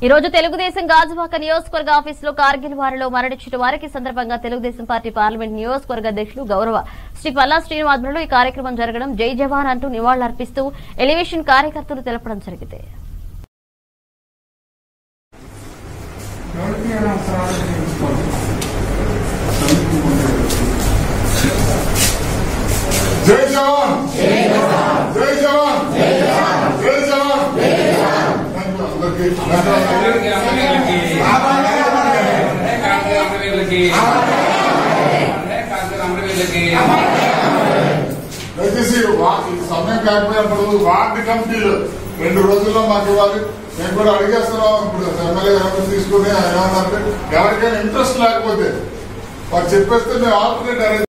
ఈ రోజు తెలుగుదేశం గాజువాక నియోజకవర్గ ఆఫీసులో కార్గిల్ వారిలో మరణించిన వారికి సందర్భంగా తెలుగుదేశం పార్టీ పార్లమెంట్ నియోజకవర్గ అధ్యక్షులు గౌరవ శ్రీ పల్లా శ్రీను ఆధ్వర్యంలో ఈ కార్యక్రమం జరగడం జై జవాన్ అంటూ నివాళులర్పిస్తూ ఎలివేషన్ కార్యకర్తలు తెలపడం జరిగింది ఎవరికి ఏమైనా అవసరాలు తీసుకోవాలి. జై జవాన్ జై జవాన్ జై జవాన్ థాంక్యూ అందరికీ అందరికీ అమ్మగారికి కాంతి అమ్మగారికి కాంతి అమ్మగారికి దయచేసి వా- ఈ సమయం కాకపోయినప్పుడు వార్డు కమిటీలు రెండు రోజుల్లో మాకు ఇవ్వాలి మేము కూడా అడిగేస్తున్నాం ఇప్పుడు ఎమ్మెల్యే ఎవరు తీసుకుని ఏమన్నారంటే ఎవరికైనా ఇంట్రెస్ట్ లేకపోతే వారు చెప్పేస్తే మేము ఆల్టర్నేట్ అరేంజ్